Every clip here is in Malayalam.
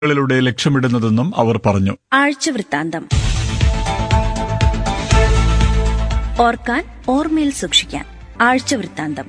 കളിലൂടെ ലക്ഷ്യമിടുന്നതെന്നും അവർ പറഞ്ഞു ആഴ്ചവൃത്താന്തം ഓർക്കാൻ ഓർമ്മയിൽ സൂക്ഷിക്കാൻ ആഴ്ചവൃത്താന്തം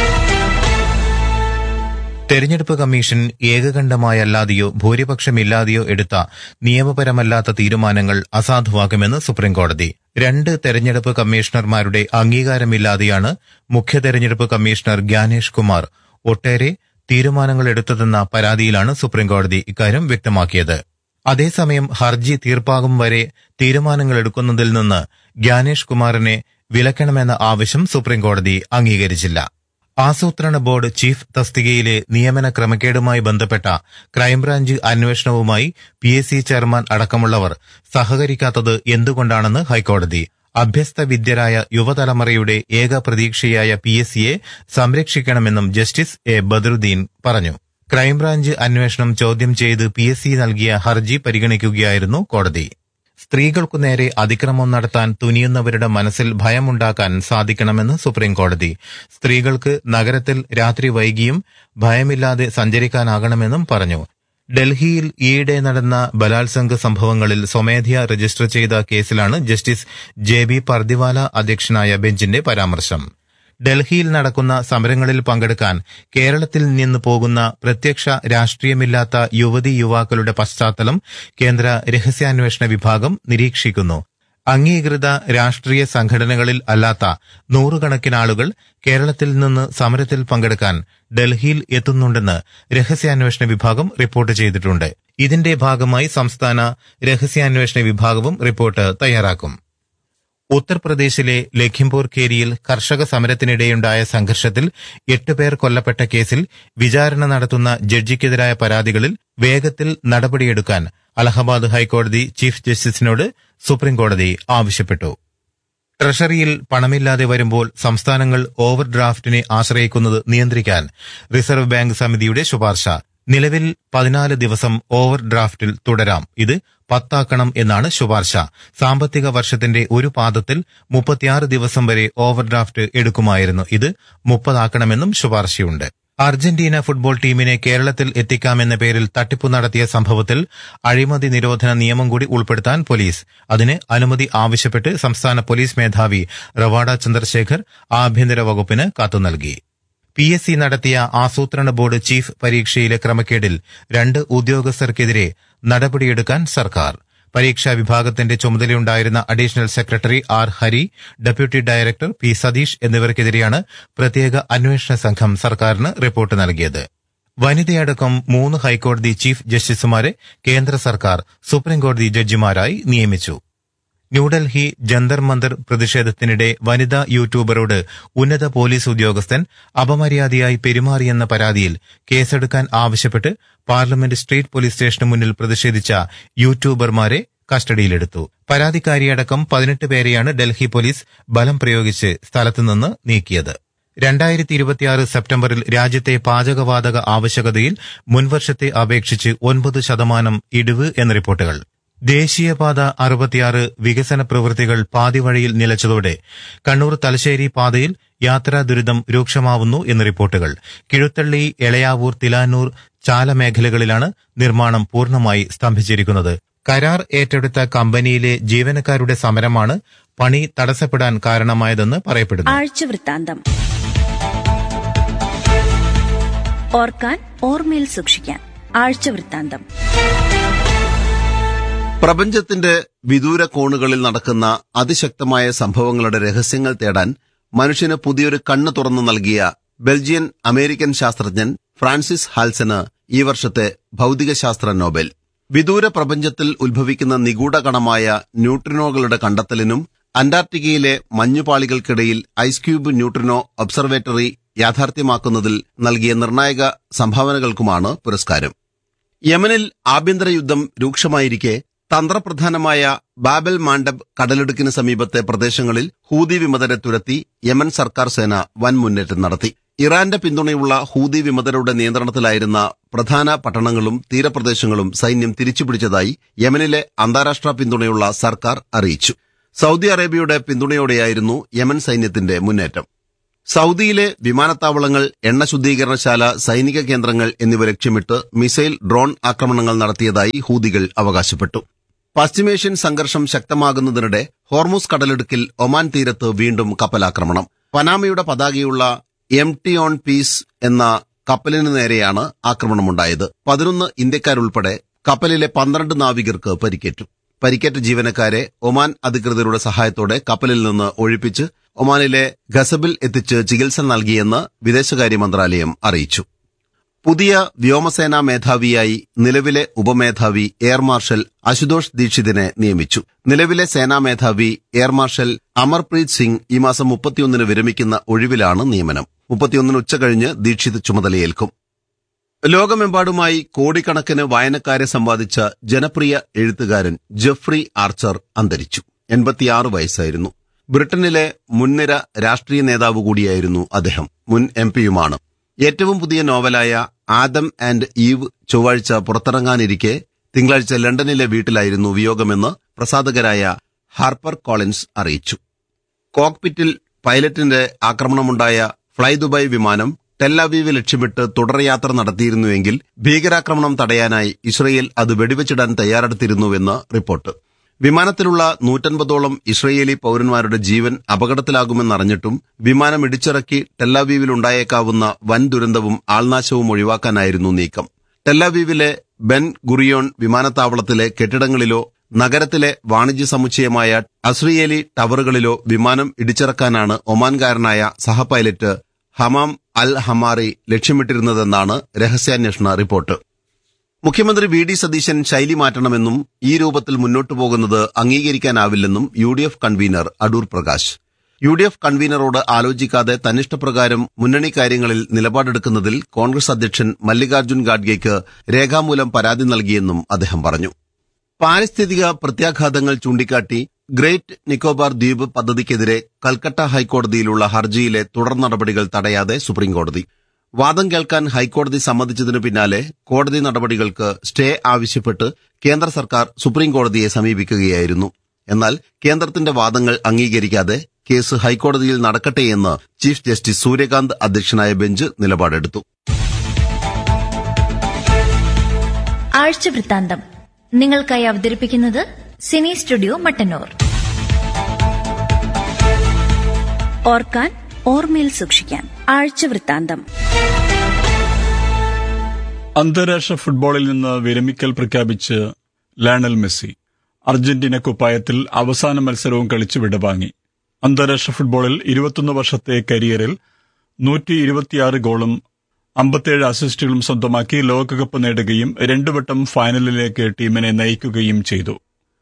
തെരഞ്ഞെടുപ്പ് കമ്മീഷൻ ഏകകണ്ഠമായല്ലാതെയോ ഭൂരിപക്ഷമില്ലാതെയോ എടുത്ത നിയമപരമല്ലാത്ത തീരുമാനങ്ങൾ അസാധുവാക്കുമെന്ന് സുപ്രീംകോടതി രണ്ട് തെരഞ്ഞെടുപ്പ് കമ്മീഷണർമാരുടെ അംഗീകാരമില്ലാതെയാണ് മുഖ്യ തെരഞ്ഞെടുപ്പ് കമ്മീഷണർ ജ്ഞാനേഷ് കുമാർ ഒട്ടേറെ തീരുമാനങ്ങൾ എടുത്തതെന്ന പരാതിയിലാണ് സുപ്രീംകോടതി ഇക്കാര്യം വ്യക്തമാക്കിയത് അതേസമയം ഹർജി തീർപ്പാകും വരെ തീരുമാനങ്ങൾ എടുക്കുന്നതിൽ നിന്ന് ജ്ഞാനേഷ് കുമാറിനെ വിലക്കണമെന്ന ആവശ്യം സുപ്രീംകോടതി അംഗീകരിച്ചില്ല ആസൂത്രണ ബോർഡ് ചീഫ് തസ്തികയിലെ നിയമന ക്രമക്കേടുമായി ബന്ധപ്പെട്ട ക്രൈംബ്രാഞ്ച് അന്വേഷണവുമായി പി എസ് സി ചെയർമാൻ അടക്കമുള്ളവർ സഹകരിക്കാത്തത് എന്തുകൊണ്ടാണെന്ന് ഹൈക്കോടതി അഭ്യസ്ത വിദ്യരായ യുവതലമുറയുടെ ഏക പ്രതീക്ഷയായ പി എസ് സിയെ സംരക്ഷിക്കണമെന്നും ജസ്റ്റിസ് എ ബദറുദ്ദീൻ പറഞ്ഞു ക്രൈംബ്രാഞ്ച് അന്വേഷണം ചോദ്യം ചെയ്ത് പി എസ് സി നൽകിയ ഹർജി പരിഗണിക്കുകയായിരുന്നു കോടതി സ്ത്രീകൾക്കു നേരെ അതിക്രമം നടത്താൻ തുനിയുന്നവരുടെ മനസ്സിൽ ഭയമുണ്ടാക്കാൻ സാധിക്കണമെന്ന് സുപ്രീംകോടതി സ്ത്രീകൾക്ക് നഗരത്തിൽ രാത്രി വൈകിയും ഭയമില്ലാതെ സഞ്ചരിക്കാനാകണമെന്നും പറഞ്ഞു ഡൽഹിയിൽ ഈയിടെ നടന്ന ബലാത്സംഗ സംഭവങ്ങളിൽ സ്വമേധയാ രജിസ്റ്റർ ചെയ്ത കേസിലാണ് ജസ്റ്റിസ് ജെ ബി പർദിവാല അധ്യക്ഷനായ ബെഞ്ചിന്റെ പരാമർശം ഡൽഹിയിൽ നടക്കുന്ന സമരങ്ങളിൽ പങ്കെടുക്കാൻ കേരളത്തിൽ നിന്ന് പോകുന്ന പ്രത്യക്ഷ രാഷ്ട്രീയമില്ലാത്ത യുവതി യുവാക്കളുടെ പശ്ചാത്തലം കേന്ദ്ര രഹസ്യാന്വേഷണ വിഭാഗം നിരീക്ഷിക്കുന്നു അംഗീകൃത രാഷ്ട്രീയ സംഘടനകളിൽ അല്ലാത്ത നൂറുകണക്കിന് ആളുകൾ കേരളത്തിൽ നിന്ന് സമരത്തിൽ പങ്കെടുക്കാൻ ഡൽഹിയിൽ എത്തുന്നുണ്ടെന്ന് രഹസ്യാന്വേഷണ വിഭാഗം റിപ്പോർട്ട് ചെയ്തിട്ടുണ്ട് ഇതിന്റെ ഭാഗമായി സംസ്ഥാന രഹസ്യാന്വേഷണ വിഭാഗവും റിപ്പോർട്ട് തയ്യാറാക്കും ഉത്തർപ്രദേശിലെ ലഖിംപൂർ ഖേരിയിൽ കർഷക സമരത്തിനിടെയുണ്ടായ സംഘർഷത്തിൽ എട്ടുപേർ കൊല്ലപ്പെട്ട കേസിൽ വിചാരണ നടത്തുന്ന ജഡ്ജിക്കെതിരായ പരാതികളിൽ വേഗത്തിൽ നടപടിയെടുക്കാൻ അലഹബാദ് ഹൈക്കോടതി ചീഫ് ജസ്റ്റിസിനോട് സുപ്രീംകോടതി ആവശ്യപ്പെട്ടു ട്രഷറിയിൽ പണമില്ലാതെ വരുമ്പോൾ സംസ്ഥാനങ്ങൾ ഓവർ ഡ്രാഫ്റ്റിനെ ആശ്രയിക്കുന്നത് നിയന്ത്രിക്കാൻ റിസർവ് ബാങ്ക് സമിതിയുടെ ശുപാർശ നിലവിൽ പതിനാല് ദിവസം ഓവർ ഡ്രാഫ്റ്റിൽ തുടരാം ഇത് പത്താക്കണം എന്നാണ് ശുപാർശ സാമ്പത്തിക വർഷത്തിന്റെ ഒരു പാദത്തിൽ മുപ്പത്തിയാറ് ദിവസം വരെ ഓവർ ഡ്രാഫ്റ്റ് എടുക്കുമായിരുന്നു ഇത് മുപ്പതാക്കണമെന്നും ശുപാർശയുണ്ട് അർജന്റീന ഫുട്ബോൾ ടീമിനെ കേരളത്തിൽ എത്തിക്കാമെന്ന പേരിൽ തട്ടിപ്പു നടത്തിയ സംഭവത്തിൽ അഴിമതി നിരോധന നിയമം കൂടി ഉൾപ്പെടുത്താൻ പോലീസ് അതിന് അനുമതി ആവശ്യപ്പെട്ട് സംസ്ഥാന പോലീസ് മേധാവി റവാഡ ചന്ദ്രശേഖർ ആഭ്യന്തര വകുപ്പിന് കത്തുനൽകി പി എസ് സി നടത്തിയ ആസൂത്രണ ബോർഡ് ചീഫ് പരീക്ഷയിലെ ക്രമക്കേടിൽ രണ്ട് ഉദ്യോഗസ്ഥർക്കെതിരെ നടപടിയെടുക്കാൻ സർക്കാർ പരീക്ഷാ വിഭാഗത്തിന്റെ ചുമതലയുണ്ടായിരുന്ന additional secretary R Hari deputy director P Satheesh എന്നിവർക്കെതിരെയാണ് പ്രത്യേക അന്വേഷണ സംഘം സർക്കാരിന് റിപ്പോർട്ട് നൽകിയത് വനിതയടക്കം മൂന്ന് ഹൈക്കോടതി ചീഫ് ജസ്റ്റിസുമാരെ കേന്ദ്ര സർക്കാർ സുപ്രീംകോടതി ജഡ്ജിമാരായി നിയമിച്ചു ന്യൂഡൽഹി ജന്തർ മന്ദർ പ്രതിഷേധത്തിനിടെ വനിതാ യൂട്യൂബറോട് ഉന്നത പോലീസ് ഉദ്യോഗസ്ഥൻ അപമര്യാദയായി പെരുമാറിയെന്ന പരാതിയിൽ കേസെടുക്കാൻ ആവശ്യപ്പെട്ട് പാർലമെന്റ് സ്ട്രീറ്റ് പോലീസ് സ്റ്റേഷന് മുന്നിൽ പ്രതിഷേധിച്ച യൂട്യൂബർമാരെ കസ്റ്റഡിയിലെടുത്തു പരാതിക്കാരിയടക്കം പതിനെട്ട് പേരെയാണ് ഡൽഹി പോലീസ് ബലം പ്രയോഗിച്ച് സ്ഥലത്തുനിന്ന് നീക്കിയത് രണ്ടായിരത്തി ഇരുപത്തിയാറ് സെപ്റ്റംബറിൽ രാജ്യത്തെ പാചകവാതക ആവശ്യകതയിൽ മുൻവർഷത്തെ അപേക്ഷിച്ച് ഒൻപത് ശതമാനം ഇടിവ് എന്ന റിപ്പോർട്ടുകൾ ദേശീയപാത അറുപത്തിയാറ് വികസന പ്രവൃത്തികൾ പാതിവഴിയിൽ നിലച്ചതോടെ കണ്ണൂർ തലശ്ശേരി പാതയിൽ യാത്രാ ദുരിതം രൂക്ഷമാവുന്നു എന്ന് റിപ്പോർട്ടുകൾ കിഴുത്തള്ളി എളയാവൂർ തിലാനൂർ ചാല മേഖലകളിലാണ് നിർമ്മാണം പൂർണ്ണമായി സ്തംഭിച്ചിരിക്കുന്നത് കരാർ ഏറ്റെടുത്ത കമ്പനിയിലെ ജീവനക്കാരുടെ സമരമാണ് പണി തടസ്സപ്പെടാൻ കാരണമായതെന്ന് പറയപ്പെടുന്നു ആഴ്ചവൃത്താന്തം ഓർക്കാൻ ഓർമ്മയിൽ സൂക്ഷിക്കാൻ ആഴ്ചവൃത്താന്തം പ്രപഞ്ചത്തിന്റെ വിദൂര കോണുകളിൽ നടക്കുന്ന അതിശക്തമായ സംഭവങ്ങളുടെ രഹസ്യങ്ങൾ തേടാൻ മനുഷ്യന് പുതിയൊരു കണ്ണ് തുറന്നു നൽകിയ ബെൽജിയൻ അമേരിക്കൻ ശാസ്ത്രജ്ഞൻ ഫ്രാൻസിസ് ഹാൽസന് ഈ വർഷത്തെ ഭൗതികശാസ്ത്ര നോബൽ വിദൂര പ്രപഞ്ചത്തിൽ ഉത്ഭവിക്കുന്ന നിഗൂഢ കണമായ ന്യൂട്രിനോകളുടെ കണ്ടെത്തലിനും അന്റാർട്ടിക്കയിലെ മഞ്ഞുപാളികൾക്കിടയിൽ ഐസ് ക്യൂബ് ന്യൂട്രിനോ ഒബ്സർവേറ്ററി യാഥാർത്ഥ്യമാക്കുന്നതിൽ നൽകിയ നിർണായക സംഭാവനകൾക്കുമാണ് പുരസ്കാരം യമനിൽ ആഭ്യന്തര യുദ്ധം രൂക്ഷമായിരിക്കെ തന്ത്രപ്രധാനമായ ബാബൽ മാണ്ടബ് കടലിടുക്കിന് സമീപത്തെ പ്രദേശങ്ങളിൽ ഹൂതി വിമതരെ തുരത്തി യമൻ സർക്കാർ സേന വൻ മുന്നേറ്റം നടത്തി ഇറാന്റെ പിന്തുണയുള്ള ഹൂതി വിമതരുടെ നിയന്ത്രണത്തിലായിരുന്ന പ്രധാന പട്ടണങ്ങളും തീരപ്രദേശങ്ങളും സൈന്യം തിരിച്ചുപിടിച്ചതായി യമനിലെ അന്താരാഷ്ട്ര പിന്തുണയുള്ള സർക്കാർ അറിയിച്ചു സൗദി അറേബ്യയുടെ പിന്തുണയോടെയായിരുന്നു യമൻ സൈന്യത്തിന്റെ മുന്നേറ്റം സൗദിയിലെ വിമാനത്താവളങ്ങൾ എണ്ണ ശുദ്ധീകരണശാല സൈനിക കേന്ദ്രങ്ങൾ എന്നിവ ലക്ഷ്യമിട്ട് മിസൈൽ ഡ്രോൺ ആക്രമണങ്ങൾ നടത്തിയതായി ഹൂതികൾ അവകാശപ്പെട്ടു പശ്ചിമേഷ്യൻ സംഘർഷം ശക്തമാകുന്നതിനിടെ ഹോർമുസ് കടലിടുക്കിൽ ഒമാൻ തീരത്ത് വീണ്ടും കപ്പലാക്രമണം പനാമയുടെ പതാകയുള്ള എം ടി ഓൺ പീസ് എന്ന കപ്പലിന് നേരെയാണ് ആക്രമണമുണ്ടായത് പതിനൊന്ന് ഇന്ത്യക്കാരുൾപ്പെടെ കപ്പലിലെ പന്ത്രണ്ട് നാവികർക്ക് പരിക്കേറ്റു പരിക്കേറ്റ ജീവനക്കാരെ ഒമാൻ അധികൃതരുടെ സഹായത്തോടെ കപ്പലിൽ നിന്ന് ഒഴിപ്പിച്ച് ഒമാനിലെ ഗസബിൽ എത്തിച്ച് ചികിത്സ നൽകിയെന്ന് വിദേശകാര്യ മന്ത്രാലയം അറിയിച്ചു പുതിയ വ്യോമസേനാ മേധാവിയായി നിലവിലെ ഉപമേധാവി എയർ മാർഷൽ അശുതോഷ് ദീക്ഷിതിനെ നിയമിച്ചു നിലവിലെ സേനാ മേധാവി എയർ മാർഷൽ അമർപ്രീത് സിംഗ് ഈ മാസം മുപ്പത്തിയൊന്നിന് വിരമിക്കുന്ന ഒഴിവിലാണ് നിയമനം മുപ്പത്തിയൊന്നിന് ഉച്ചകഴിഞ്ഞ് ദീക്ഷിത് ചുമതലയേൽക്കും ലോകമെമ്പാടുമായി കോടിക്കണക്കിന് വായനക്കാരെ സമ്പാദിച്ച ജനപ്രിയ എഴുത്തുകാരൻ ജെഫ്രി ആർച്ചർ അന്തരിച്ചു എൺപത്തിയാറ് വയസ്സായിരുന്നു ബ്രിട്ടനിലെ മുൻനിര രാഷ്ട്രീയ നേതാവ് കൂടിയായിരുന്നു അദ്ദേഹം മുൻ എം പിയുമാണ് ഏറ്റവും പുതിയ നോവലായ ആദം ആൻഡ് ഈവ് ചൊവ്വാഴ്ച പുറത്തിറങ്ങാനിരിക്കെ തിങ്കളാഴ്ച ലണ്ടനിലെ വീട്ടിലായിരുന്നു വിയോഗമെന്ന് പ്രസാധകരായ ഹാർപ്പർ കോളിൻസ് അറിയിച്ചു കോക്പിറ്റിൽ പൈലറ്റിന്റെ ആക്രമണമുണ്ടായ ഫ്ലൈ ദുബായ് വിമാനം ടെല്ലവീവ് ലക്ഷ്യമിട്ട് തുടർയാത്ര നടത്തിയിരുന്നുവെങ്കിൽ ഭീകരാക്രമണം തടയാനായി ഇസ്രയേൽ അത് വെടിവെച്ചിടാൻ തയ്യാറെടുത്തിരുന്നുവെന്ന് റിപ്പോർട്ട് വിമാനത്തിലുള്ള നൂറ്റൻപതോളം ഇസ്രയേലി പൌരന്മാരുടെ ജീവൻ അപകടത്തിലാകുമെന്നറിഞ്ഞിട്ടും വിമാനം ഇടിച്ചിറക്കി ടെല്ലാവീവിലുണ്ടായേക്കാവുന്ന വൻ ദുരന്തവും ആൾനാശവും ഒഴിവാക്കാനായിരുന്നു നീക്കം ടെല്ലാവീവിലെ ബെൻ ഗുറിയോൺ വിമാനത്താവളത്തിലെ കെട്ടിടങ്ങളിലോ നഗരത്തിലെ വാണിജ്യ സമുച്ചയമായ അസ്രിയേലി ടവറുകളിലോ വിമാനം ഇടിച്ചിറക്കാനാണ് ഒമാൻകാരനായ സഹപൈലറ്റ് ഹമാം അൽ ഹമാറി ലക്ഷ്യമിട്ടിരുന്നതെന്നാണ് രഹസ്യാന്വേഷണ റിപ്പോർട്ട് മുഖ്യമന്ത്രി വി ഡി സതീശൻ ശൈലി മാറ്റണമെന്നും ഈ രൂപത്തിൽ മുന്നോട്ടു പോകുന്നത് അംഗീകരിക്കാനാവില്ലെന്നും U D F convener Adoor Prakash U D F കൺവീനറോട് ആലോചിക്കാതെ തന്നിഷ്ടപ്രകാരം മുന്നണി കാര്യങ്ങളിൽ നിലപാടെടുക്കുന്നതിൽ കോൺഗ്രസ് അധ്യക്ഷൻ മല്ലികാർജ്ജുൻ ഖാഡ്ഗെയ്ക്ക് രേഖാമൂലം പരാതി നൽകിയെന്നും അദ്ദേഹം പറഞ്ഞു പാരിസ്ഥിതിക പ്രത്യാഘാതങ്ങൾ ചൂണ്ടിക്കാട്ടി ഗ്രേറ്റ് നിക്കോബാർ ദ്വീപ് പദ്ധതിക്കെതിരെ കൽക്കട്ട ഹൈക്കോടതിയിലുള്ള ഹർജിയിലെ തുടർ നടപടികൾ തടയാതെ സുപ്രീംകോടതി വാദം കേൾക്കാൻ ഹൈക്കോടതി സമ്മതിച്ചതിനു പിന്നാലെ കോടതി നടപടികൾക്ക് സ്റ്റേ ആവശ്യപ്പെട്ട് കേന്ദ്ര സർക്കാർ സുപ്രീംകോടതിയെ സമീപിക്കുകയായിരുന്നു എന്നാൽ കേന്ദ്രത്തിന്റെ വാദങ്ങൾ അംഗീകരിക്കാതെ കേസ് ഹൈക്കോടതിയിൽ നടക്കട്ടെയെന്ന് ചീഫ് ജസ്റ്റിസ് സൂര്യകാന്ത് അധ്യക്ഷനായ ബെഞ്ച് നിലപാടെടുത്തു ആഴ്ച വൃത്താന്തം നിങ്ങൾക്കായി അവതരിപ്പിക്കുന്നത് സിനി സ്റ്റുഡിയോ മട്ടന്നൂർ ഓർക്കാൻ ഓർമ്മയിൽ സൂക്ഷിക്കാൻ ആഴ്ച വൃത്താന്തം അന്താരാഷ്ട്ര ഫുട്ബോളിൽ നിന്ന് വിരമിക്കൽ പ്രഖ്യാപിച്ച് ലയണൽ മെസ്സി അർജന്റീന കുപ്പായത്തിൽ അവസാന മത്സരവും കളിച്ച് വിടവാങ്ങി അന്താരാഷ്ട്ര ഫുട്ബോളിൽ ഇരുപത്തൊന്ന് വർഷത്തെ കരിയറിൽ നൂറ്റി ഇരുപത്തിയാറ് ഗോളും അമ്പത്തിയേഴ് അസിസ്റ്റുകളും സ്വന്തമാക്കി ലോകകപ്പ് നേടുകയും രണ്ടു വട്ടം ഫൈനലിലേക്ക് ടീമിനെ നയിക്കുകയും ചെയ്തു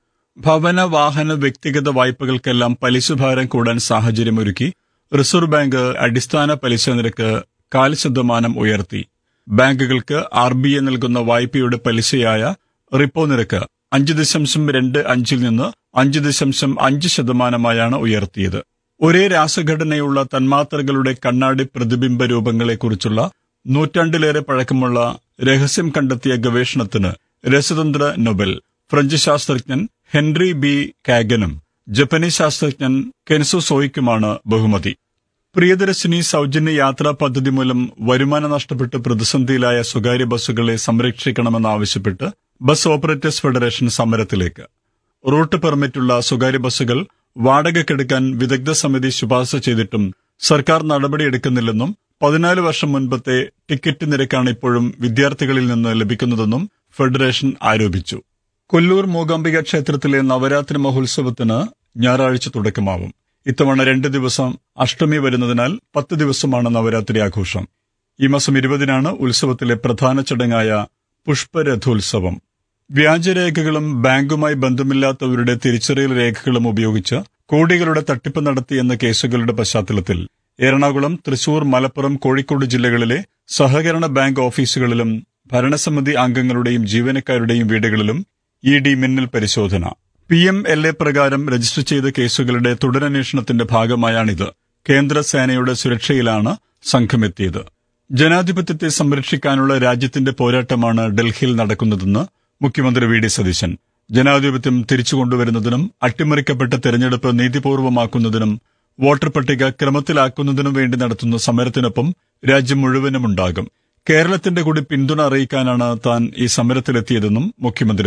ഭവന വാഹന വ്യക്തിഗത വായ്പകൾക്കെല്ലാം പലിശഭാരം കൂടാൻ സാഹചര്യമൊരുക്കി റിസർവ് ബാങ്ക് അടിസ്ഥാന പലിശ നിരക്ക് കാൽ ശതമാനം ഉയർത്തി ബാങ്കുകൾക്ക് ആർ ബി ഐ നൽകുന്ന വായ്പയുടെ പലിശയായ റിപ്പോ നിരക്ക് അഞ്ച് ദശാംശം രണ്ട് അഞ്ചിൽ നിന്ന് അഞ്ച് ദശാംശം അഞ്ച് ശതമാനമായാണ് ഉയർത്തിയത് ഒരേ രാസഘടനയുള്ള തന്മാത്രകളുടെ കണ്ണാടി പ്രതിബിംബ രൂപങ്ങളെക്കുറിച്ചുള്ള നൂറ്റാണ്ടിലേറെ പഴക്കമുള്ള രഹസ്യം കണ്ടെത്തിയ ഗവേഷണത്തിന് രസതന്ത്ര നൊബൽ ഫ്രഞ്ച് ശാസ്ത്രജ്ഞൻ ഹെൻറി ബി കാഗനും ജപ്പനീസ് ശാസ്ത്രജ്ഞൻ കെൻസോ സോയിക്കുമാണ് ബഹുമതി പ്രിയദർശിനി സൗജന്യ യാത്രാ പദ്ധതി മൂലം വരുമാനം നഷ്ടപ്പെട്ട് പ്രതിസന്ധിയിലായ സ്വകാര്യ ബസ്സുകളെ സംരക്ഷിക്കണമെന്നാവശ്യപ്പെട്ട് ബസ് ഓപ്പറേറ്റേഴ്സ് ഫെഡറേഷൻ സമരത്തിലേക്ക് റൂട്ട് പെർമിറ്റുള്ള സ്വകാര്യ ബസ്സുകൾ വാടകയ്ക്കെടുക്കാൻ വിദഗ്ധ സമിതി ശുപാർശ ചെയ്തിട്ടും സർക്കാർ നടപടിയെടുക്കുന്നില്ലെന്നും പതിനാല് വർഷം മുൻപത്തെ ടിക്കറ്റ് നിരക്കാണ് ഇപ്പോഴും വിദ്യാർത്ഥികളിൽ നിന്ന് ലഭിക്കുന്നതെന്നും ഫെഡറേഷൻ ആരോപിച്ചു കൊല്ലൂർ മൂകാംബിക ക്ഷേത്രത്തിലെ നവരാത്രി മഹോത്സവത്തിന് ഞായറാഴ്ച തുടക്കമാവും ഇത്തവണ രണ്ട് ദിവസം അഷ്ടമി വരുന്നതിനാൽ പത്ത് ദിവസമാണ് നവരാത്രി ആഘോഷം ഈ മാസം ഇരുപതിനാണ് ഉത്സവത്തിലെ പ്രധാന ചടങ്ങായ പുഷ്പരഥോത്സവം വ്യാജരേഖകളും ബാങ്കുമായി ബന്ധമില്ലാത്തവരുടെ തിരിച്ചറിയൽ രേഖകളും ഉപയോഗിച്ച് കോടികളുടെ തട്ടിപ്പ് നടത്തിയെന്ന കേസുകളുടെ പശ്ചാത്തലത്തിൽ എറണാകുളം തൃശൂർ മലപ്പുറം കോഴിക്കോട് ജില്ലകളിലെ സഹകരണ ബാങ്ക് ഓഫീസുകളിലും ഭരണസമിതി അംഗങ്ങളുടെയും ജീവനക്കാരുടെയും വീടുകളിലും ഇ ഡി മിന്നൽ പരിശോധന പി എം എൽ എ പ്രകാരം രജിസ്റ്റർ ചെയ്ത കേസുകളുടെ തുടരന്വേഷണത്തിന്റെ ഭാഗമായാണിത് കേന്ദ്ര സേനയുടെ സുരക്ഷയിലാണ് സംഘമെത്തിയത് ജനാധിപത്യത്തെ സംരക്ഷിക്കാനുള്ള രാജ്യത്തിന്റെ പോരാട്ടമാണ് ഡൽഹിയിൽ നടക്കുന്നതെന്ന് മുഖ്യമന്ത്രി വി ഡി സതീശൻ ജനാധിപത്യം തിരിച്ചുകൊണ്ടുവരുന്നതിനും അട്ടിമറിക്കപ്പെട്ട തെരഞ്ഞെടുപ്പ് നീതിപൂർവമാക്കുന്നതിനും വോട്ടർ പട്ടിക ക്രമത്തിലാക്കുന്നതിനു വേണ്ടി നടത്തുന്ന സമരത്തിനൊപ്പം രാജ്യം മുഴുവനും ഉണ്ടാകും കേരളത്തിന്റെ കൂടി പിന്തുണ അറിയിക്കാനാണ് താൻ ഈ സമരത്തിലെത്തിയതെന്നും മുഖ്യമന്ത്രി